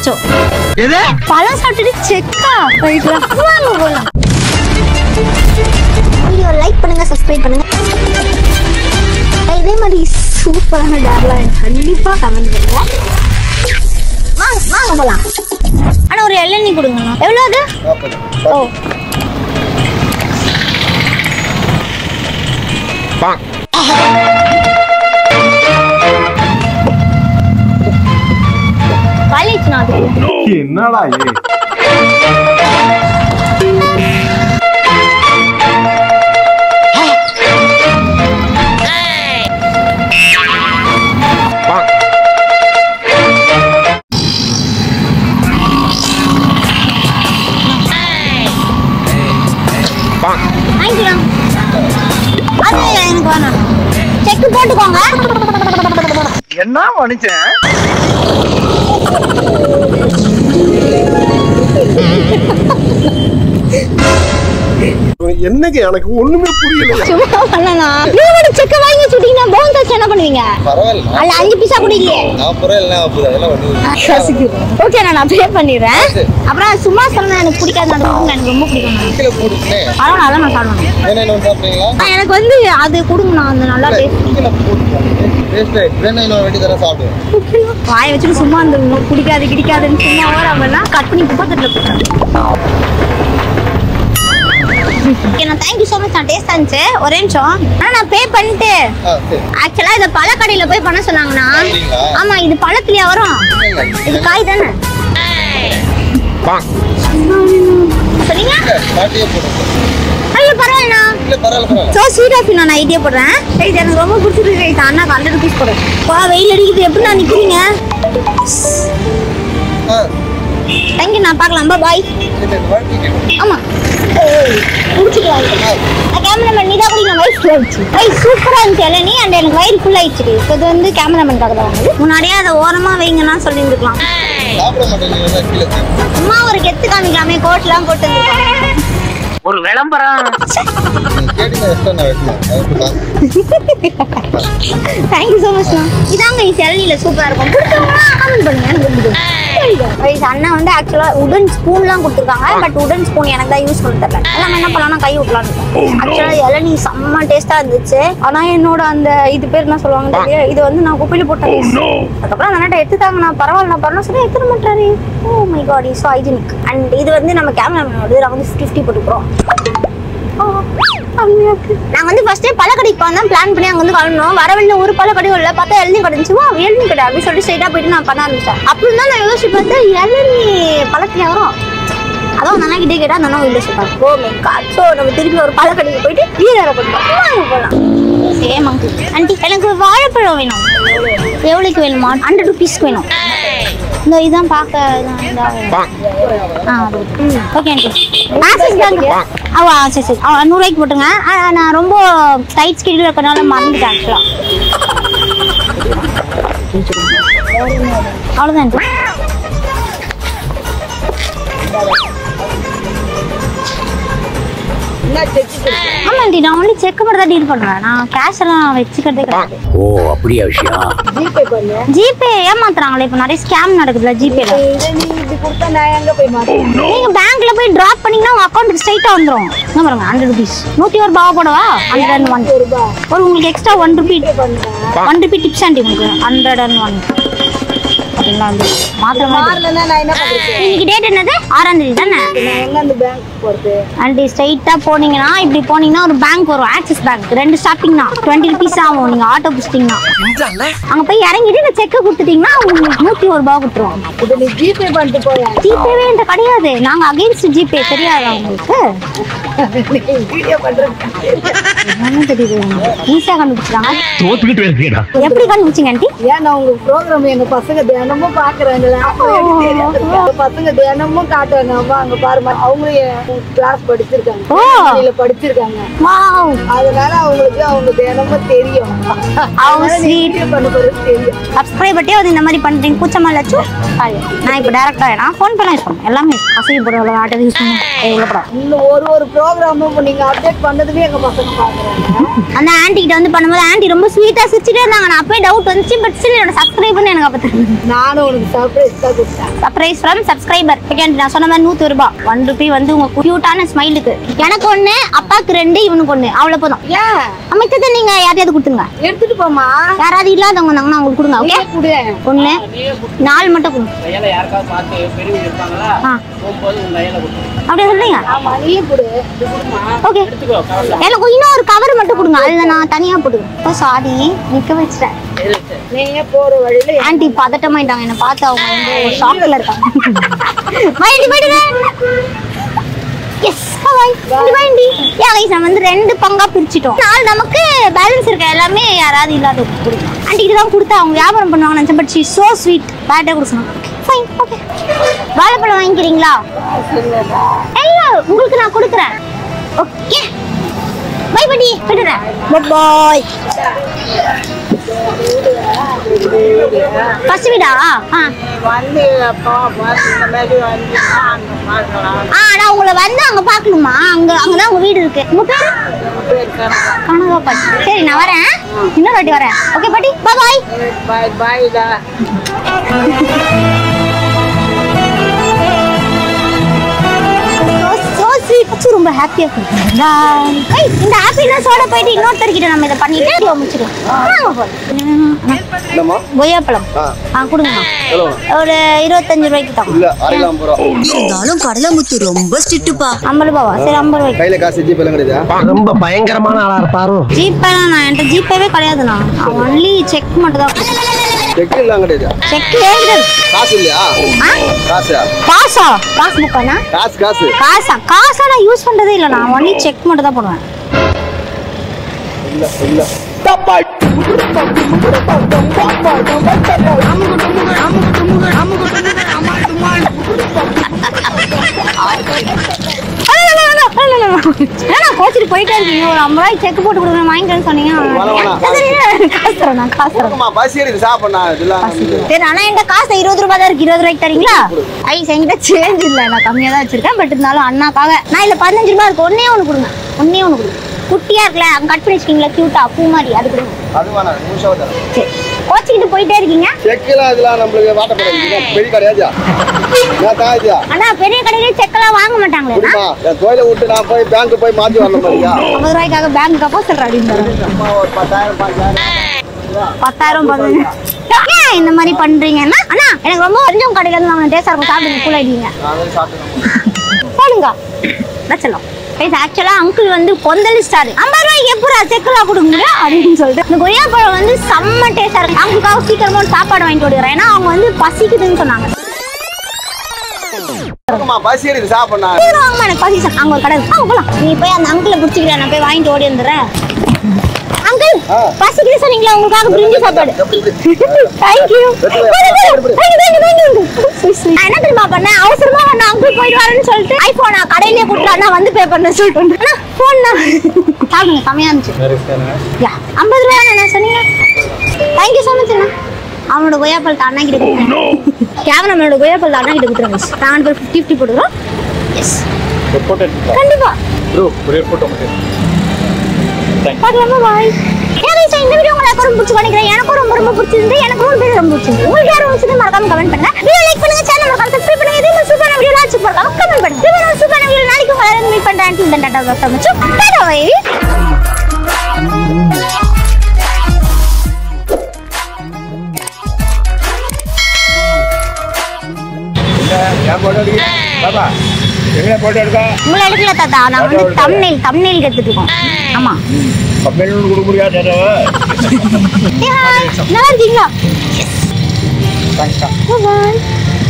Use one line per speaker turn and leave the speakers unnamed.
ஏதாச்சும் பழம் சாப்பிட்டுட்டு செக்கா போயிக்கலாம் வாங்க போலாம் வீடியோ லைக் பண்ணுங்க சப்ஸ்கிரைப் பண்ணுங்க இதே மாதிரி சூப்பரான டேர்லாம் கண்டிப்பா கமெண்ட் பண்ணுங்க வாங்க வாங்க போலாம் ஆனா ஒரு இளநீ கொடுங்க எவ்வளவு அது ஓ காலேஜ் நான் அதுக்கு
என்னடா ஏ
வாங்கிக்கலாம் அது எனக்கு வேணாம் செக் போட்டுக்கோங்க
என்ன மனுஷன்
என்னங்க எனக்கு ஒண்ணுமே புரியல
சும்மா பண்ணலாம் நீங்க மட்டும் செக்க வாங்கி வச்சுட்டீங்கன்னா போன் தச்சு என்ன பண்ணுவீங்க
பரவாயில்ல
அல்ல அஞ்சு பீஸா குடிக்கலையே
நாற்பது ரூபா இல்லை நாற்பது அதெல்லாம் ஒன்று
ஓகே நான் பே பண்ணிடுறேன் அப்புறம் சும்மா சொன்னா எனக்கு பிடிக்காது அந்த முருங்கை எனக்கு ரொம்ப பிடிக்கும்
கிலோ போட்டுட்டேன்
பரவாயில்ல அதான் நான் சாப்பிடுவேன்
வேணா இன்னொன்று சாப்பிட்றீங்களா
ஆ, எனக்கு வந்து அது கொடுங்க நான் அந்த நல்லா டேஸ்ட்
கிலோ போட்டுட்டேன் டேஸ்ட் ஆயிடுச்சு வேணா இன்னொரு வேண்டி தர சாப்பிடுவேன்
வாய வச்சுட்டு சும்மா இருந்துருங்க பிடிக்காது கிடிக்காதுன்னு சும்மா ஓர அப்படின்னா கட் பண்ணி குப்பத்தில் போட்டுறேன் ஓகே நான் தேங்க்யூ ஸோ மச் நான் டேஸ்ட் இருந்துச்சு ஒரே நிமிஷம் ஆனால் நான் பே பண்ணிட்டு
ஆ சரி
ஆக்சுவலாக இதை பழக்கடையில் போய் பண்ண சொன்னாங்கண்ணா
அப்படிங்களா?
ஆமா இது பழத்துலயா வரும் இது காய் தானே சரிங்க
பாட்டியே போடுங்க
ஐயோ பரவாயில்லண்ணா
இல்லை பரவாயில்ல பரவாயில்ல
ஸோ ஸ்வீட் ஆஃபி நான் ஐடியா போடுறேன் சரி இது எனக்கு ரொம்ப பிடிச்சிருக்கு இது அண்ணா ஹண்ட்ரட் ருபீஸ் போடுறேன் வா வெயில் அடிக்குது எப்படி நான் நிற்கிறீங்க
ஆ
தேங்க்யூ நான் பார்க்கலாம் பாய்
இல்லை வாழ்க்கை
ஆமா முடிச்சுக்கலாம் நான் கேமராமேன் நீ தான் குடிக்கணும் வயிறு ஃபுல் ஆயிடுச்சு வயிறு சூப்பரா இருந்துச்சு இளநீ அண்ட் எனக்கு வயிறு ஃபுல் ஆயிடுச்சு இப்போ இது வந்து கேமராமேனுக்காக தான் வாங்குது முன்னாடியே அதை ஓரமா வைங்கன்னா சொல்லியிருந்துக்கலாம்
சாப்பிட மாட்டேங்க கீழே
சும்மா ஒரு கெத்து காமிக்கலாமே கோட்லாம் போட்டு இருந்திருக்காங்க.
ஒரு விளம்பரம்
நீங்கள் கேட்டீங்க எக்ஸ்ட்ரா நான் வெட்டணும் அதுக்கு தான்
தேங்க்யூ ஸோ மச் இதாங்க இது இளநில சூப்பரா இருக்கும் பிடிச்சவங்களா கமெண்ட் பண்ணுங்க எனக்கு ரொம்ப பிடிக்கும். Guys, அண்ணா வந்து ஆக்சுவலா உடன் ஸ்பூன்லாம் கொடுத்துருக்காங்க பட் உடன் ஸ்பூன் எனக்கு தான் யூஸ் பண்ண தெரியல எல்லாம் என்ன பண்ணலாம் கை விட்டலாம் ஆக்சுவலா இளநீ செம்ம டேஸ்டா இருந்துச்சு ஆனா என்னோட அந்த இது பேர் என்ன சொல்லுவாங்க தெரியல இது வந்து நான் குப்பையில போட்டேன் அதுக்கப்புறம் அந்த அண்ணாட்ட எடுத்துட்டாங்க நான் பரவாயில்ல நான் பரவாயில்ல சொல்லி எடுத்துட மாட்டாரு oh my god is hygienic and இது வந்து நம்ம கேமராமேனோட நான் வந்து ஃபிஃப்டி போட்டுக்கிறோம் நாங்க வந்து ஃபர்ஸ்டே பழக்கடைக்கு தான் பிளான் பண்ணி அங்க வந்து கிளம்பணும் வர வழியில ஒரு பழக்கடையும் இல்ல பார்த்தா எழுநி கிடைச்சு வா எழுநி கடை அப்படின்னு சொல்லி ஸ்ட்ரைட்டா போயிட்டு நான் பண்ண ஆரம்பிச்சேன் அப்படி தான் நான் யோசிச்சு பார்த்தேன் எழுநி பழத்துல வரும் அதான் அந்த அண்ணா கிட்டே கேட்டா அந்த அண்ணா இல்லை சொல்றாங்க ஓ மை காட் ஸோ நம்ம திருப்பி ஒரு பழக்கடைக்கு போயிட்டு வீரரை பண்ணுவோம் வாங்க போகலாம் சேம் ஆண்டி எனக்கு வாழைப்பழம் வேணும் எவ்வளோக்கு வேணுமா ஹண்ட்ரட் ருபீஸ்க்கு வேணும் இந்த இதான் பார்க்க இதான் இதா வேணும். ஆ ஓகே ஆண்டி ஆக்சிஸ் பேங்க் ஆ சரி சரி ஆ நூறுரூவாய்க்கு போட்டுங்க ஆ, நான் ரொம்ப டைட் ஸ்கெடியூல் இருக்கிறனால மறந்துட்டேன் ஆக்சுவலாக அவ்வளோதான் ஆண்டி ஆமா ஆண்டி நான் ஒன்லி செக் மட்டும் தான் டீல் பண்ணுவேன் நான் கேஷ் எல்லாம் வச்சுக்கிறதே கிடையாது
ஓ அப்படியா விஷயம்
ஜிபே ஏமாத்துறாங்களே இப்போ நிறைய ஸ்கேம் நடக்குதுல ஜிபேல நீங்க பேங்க்ல போய் டிராப் பண்ணீங்கன்னா உங்க அக்கௌண்ட்டுக்கு ஸ்ட்ரைட்டா வந்துரும் இங்க பாருங்க ஹண்ட்ரட் ருபீஸ் நூத்தி ஒரு ரூபாய் போடவா ஹண்ட்ரட் அண்ட் ஒன் ஒரு உங்களுக்கு extra one rupee one rupee tips aunty உங்களுக்கு ஹண்ட்ரட் அண்ட் ஒன் அப்படிங்களா வந்து மாத்திரம் இன்னைக்கு டேட் என்னது ஆறாம் தேதி தானே அண்ட் ஸ்ட்ரைட்டா போனீங்கன்னா இப்படி போனீங்கன்னா ஒரு பேங்க் வரும் ஆக்சிஸ் பேங்க் ரெண்டு ஸ்டாப்பிங் தான் டுவெண்ட்டி ருபீஸ் ஆகும் நீங்க ஆட்டோ பிடிச்சிட்டீங்கன்னா அங்க போய் இறங்கிட்டு இந்த செக்கை கொடுத்துட்டீங்கன்னா உங்களுக்கு நூத்தி ஒரு ரூபாய் கொடுத்துருவாங்க ஜிபே பண்ணிட்டு போறேன் ஜிபேவே என்கிட்ட கிடையாது நாங்க அகைன்ஸ்ட் ஜிபே தெரியாதா உங்களுக்கு என்னன்னு தெரியுது ஈஸியா கண்டுபிடிச்சாங்க
தோத்துக்கிட்டு இருக்கீடா
எப்படி கண்டுபிடிச்சீங்க ஆண்டி
ஏன்னா உங்க ப்ரோக்ராம் எங்க பசங்க தினமும் பாக்குறாங்களா பசங்க தினமும் காட்டுவாங்க அம்மா அங்க பாருமா அவங்களும் கிளாஸ் படிச்சிருக்காங்க
ஓ
இதுல படிச்சிருக்காங்க
வாவ்
அதனால அவங்களுக்கு அவங்க தினமும் தெரியும்
அவங்க ஸ்வீட்
வீடியோ பண்ண போறது தெரியும்
சப்ஸ்கிரைபர்ட்டே வந்து இந்த மாதிரி பண்றீங்க கூச்சமா இல்லாச்சும் நான் இப்போ டேரக்டா நான் ஃபோன் பண்ண யூஸ் பண்ணுவேன் எல்லாமே அசைவு போடுற ஆட்டோ யூஸ் பண்ணுவேன் எவ்வளோ படம்
இன்னும் ஒரு ஒரு ப்ரோக்ராமும் நீங்க அப்டேட் பண்ணதுமே எங்க பசங்க பாக்குறாங்க
அந்த ஆன்ட்டி கிட்ட வந்து பண்ணும்போது ஆன்ட்டி ரொம்ப ஸ்வீட்டா சிரிச்சுட்டே இருந்தாங்க நான் அப்பவே டவுட் வந்துச்சு பட் ஸ்டில் என்னோட சப்ஸ்கிரைபர்னு எனக்கு அப்போ தெரியும்
நானும் உனக்கு சர்ப்ரைஸ் தான் கொடுத்தேன்
சர்ப்ரைஸ் ஃப்ரம் சப்ஸ்கிரைபர் செகண்ட் நான் சொன்ன மாதிரி நூத்தி ரூபாய் ஒன் ருபி வந்து உங்க கியூட்டான ஸ்மைலுக்கு எனக்கு ஒண்ணு அப்பாக்கு ரெண்டு இவனுக்கு ஒண்ணு அவ்வளவு போதும்
ஏன்
அமைச்சதை நீங்க யாரையாவது கொடுத்துங்க
எடுத்துட்டு போமா
யாராவது இல்லாதவங்க வந்தாங்கன்னா அவங்களுக்கு கொடுங்க ஓகே
நீயே கொடு
ஒண்ணு நாலு மட்டும் கொடுங்க
கையில யாருக்காவது பார்த்து பெரியவங்க இருப்பாங்களா
ஆ
போகும்போது உங்க கையில கொடுத்து
அப்படியே சொல்றீங்க
ஆமா நீயே கொடு
ஓகே
எடுத்துக்கோ கவலை
எனக்கு இன்னும் ஒரு கவர் மட்டும் கொடுங்க அதுல நான் தனியா போட்டுக்கிறேன் சாரி நிக்க வச்சிட்டேன்
நீயே போற வழியில
ஆன்ட்டி பதட்டமாயிட்டாங்க என்ன பார்த்து அவங்க வந்து ஷாக்ல இருக்காங்க மைண்டி போயிடுங்க எஸ் பாய் மைண்டி யா கைஸ் நம்ம வந்து ரெண்டு பங்கா பிரிச்சிட்டோம் நாள் நமக்கு பேலன்ஸ் இருக்க எல்லாமே யாராவது இல்லாத கொடுக்கணும் ஆன்ட்டி தான் கொடுத்தா அவங்க வியாபாரம் பண்ணுவாங்க நினைச்சேன் பட் ஷீ சோ ஸ்வீட் பேட்டே கொடுக்கணும் ஃபைன் ஓகே வாழைப்பழம் வாங்கிக்கிறீங்களா இல்ல உங்களுக்கு நான் கொடுக்குறேன் ஓகே பை படி விடுறேன் பாய் ஃபர்ஸ்ட் வீடா ஆ
வந்து அப்பா இந்த மாதிரி வந்து அங்க பார்க்கலாம்
ஆ நான் உங்களை வந்து அங்க பார்க்கணுமா அங்க அங்கதான் உங்க வீடு இருக்கு உங்க பேரு கனகா பாட்டி சரி நான் வரேன் இன்னொரு வாட்டி வரேன் ஓகே பாட்டி பாய்
பாய் பாய்டா
சோ ஸ்வீட் ரொம்ப ஹாப்பியா கொடுத்தீங்களா ஏய் இந்த ஹாப்பினஸோட போயிட்டு இன்னொருத்தர்கிட்ட நம்ம இதை பண்ணிட்டு இதை முடிச்சிடுவோம் வாங்க போலாம்.
இல்லம்மா
கொய்யாப்பழம்
ஆ
ஆ கொடுங்கண்ணா
எவ்வளோ
ஒரு இருபத்தஞ்சு ரூபாய்க்கு தாங்க
இல்ல அரை கிலோ ஐம்பது ரூபா
இருந்தாலும் கடலமுத்து ரொம்ப ஸ்ட்ரிக்ட்டுப்பா
ஐம்பது ரூபாவா சரி ஐம்பது ரூபாய்க்கு
கையில காசு ஜிபே எல்லாம் கிடையாது
ரொம்ப பயங்கரமான ஆளா இருப்பாரோ
ஜிபேலாம் நான் என்கிட்ட ஜிபேவே கிடையாதுண்ணா ஒன்லி செக் மட்டும் தான்
செக் எல்லாம் கிடையாது
செக் கிடையாது
காசு இல்லையா
ஆ
காசு
காசா காசு புக்காண்ணா
காசு காசு
காசா காசா நான் யூஸ் பண்றதே இல்லை நான் ஒன்லி செக் மட்டும் தான் போடுவேன்
இல்ல இல்ல
ஏன்னா கோச்சிட்டு போயிட்டே இருக்கீங்க ஒரு ஐம்பது ரூபாய்க்கு செக் போட்டு கொடுக்குறேன் வாங்கிக்கிறேன்னு சொன்னீங்க
வேணாம், வேணாம்.
சரி, காசு தரேன் நான் காசு தரேன்
கொடுக்கமா பசி எடுத்து சாப்பிடணும் இதெல்லாம்
சரி ஆனா என்கிட்ட காசு இருபது ரூபாய் தான் இருக்கு இருபது ரூபாய்க்கு தரீங்களா ஐஸ் என்கிட்ட சேஞ்ச் இல்ல நான் கம்மியா தான் வச்சிருக்கேன் பட் இருந்தாலும் அண்ணாக்காக நான் இல்ல பதினஞ்சு ரூபாய் இருக்கு ஒன்னே ஒண்ணு கொடுங்க ஒன்னே ஒண்ணு கொடுங்க குட்டியா இருக்குல்ல அங்க கட் பண்ணி வச்சிருக்கீங்களா கியூட்டா பூ மாதிரி அது கொடுங்க
அது வேணாம் நிமிஷம் தரேன்
சரி கோச்சிக்கிட்டு போயிட்டே இருக்கீங்க
செக்கெல்லாம் இதெல்லாம் நம்மளுக்கு வாட்டப்படாது பெரிய கடையாதியா நான் தாதியா
ஆனா பெரிய கடையில செக்கெல்லாம் வாங்க மாட்டாங்களே
கொடுமா என் தொழிலை விட்டு நான் போய் பேங்க் போய் மாத்தி வரணும் மாதிரியா
ஐம்பது ரூபாய்க்காக பேங்க் அப்போ சொல்ற அப்படின்னு
சும்மா ஒரு பத்தாயிரம் பாஞ்சாயிரம்
பத்தாயிரம் பதினஞ்சு ஏன் இந்த மாதிரி பண்றீங்கன்னா அண்ணா எனக்கு ரொம்ப கொஞ்சம் கடையில இருந்து வாங்க டேஸ்டா இருக்கும் சாப்பிடுங்க கூல் ஆயிடுவீங்க
நான் வந்து சாப்பிட்டுக்கணும்
போடுங்க வச்சலாம் ஆக்சுவலா அங்கிள் வந்து கொந்தளி ஸ்டார் ஐம்பது ரூபாய்க்கு எப்படா செக்கெல்லாம் கொடுக்க முடியும் அப்படின்னு சொல்லிட்டு இந்த கொய்யாப்பழம் வந்து செம்ம டேஸ்டா இருக்கு அவங்களுக்காக சீக்கிரமா ஒரு சாப்பாடு வாங்கிட்டு வந்துடுறேன் ஏன்னா அவங்க வந்து பசிக்குதுன்னு சொன்னாங்க
கொடுக்கமா பசி எடுத்து சாப்பிடணும்
சீக்கிரம் வாங்கம்மா எனக்கு பசி சார் அங்க ஒரு கடை இருக்கு. வாங்க போலாம் நீ போய் அந்த அங்கிளை பிடிச்சிக்கிறேன் நான் போய் வாங்கிட்டு ஓடி வந்துடுறேன் அங்கிள்
ஆ.
பசிக்குது சொன்னீங்களா உங்களுக்காக பிரிஞ்சு சாப்பாடு தேங்க்யூ நான் என்ன தெரியுமா பண்ணேன் அவசரமா நான் அங்கிள் போயிட்டு வரேன்னு சொல்லிட்டு ஐபோன் நான் கடையிலேயே கொடுத்துறேன் நான் வந்து பே பண்ண சொல்லிட்டு அண்ணா போன் சாப்பிடுங்க செமையா இருந்துச்சு யா ஐம்பது ரூபா என்ன சொன்னீங்க தேங்க்யூ ஸோ மச் அண்ணா அவனோட கொய்யாப்பழத்தை அண்ணா கிட்ட கொடுக்குறேன் கேமராமேனோட கொய்யாப்பழத்தை அண்ணா கிட்ட கொடுத்துருங்க நாங்கள் பேர் ஃபிஃப்டி ஃபிஃப்டி போட்டுக்கிறோம் எஸ் கண்டிப்பா
ப்ரோ ஒரே போட்டோ மட்டும்
பார்க்கலாமா பாய் ஏன் சார் இந்த வீடியோ உங்களுக்கு ரொம்ப பிடிச்சி நினைக்கிறேன் எனக்கும் ரொம்ப ரொம்ப பிடிச்சிருந்து எனக்கு மூணு பேர் ரொம்ப பிடிச்சிருந்து உங்களுக்கு யாரும் பிடிச்சது மறக்காம கமெண்ட் பண்ணுங்க வீடியோ லைக் பண்ணுங்க சேனல் மறக்காம சப்ஸ்கிரைப் பண்ணுங்க இதே மாதிரி சூப்பரான வீடியோ லாச்சு மறக்காம கமெண்ட் பண்ணுங்க இதே மாதிரி சூப்பரான வீடியோ நாளைக்கு உங்களை மீட் பண்றேன் இந்த டாடா டாக்டர் மச்சு டாடா பாய்
ஏன் போட்டோ எடுக்க பாப்பா எங்கே போட்டோ எடுக்க
உங்களை எடுக்கல தாத்தா நான் வந்து தம்னெயில் தம்னெயில் எடுத்துட்டு இருக்கோம் ஆமா
கம்பெனி ஒன்று கொடுக்க முடியாது டேட்டாவை
Hey, hi. நல்லா இருக்கீங்களா
தேங்க்ஸ்க்கா
பாய்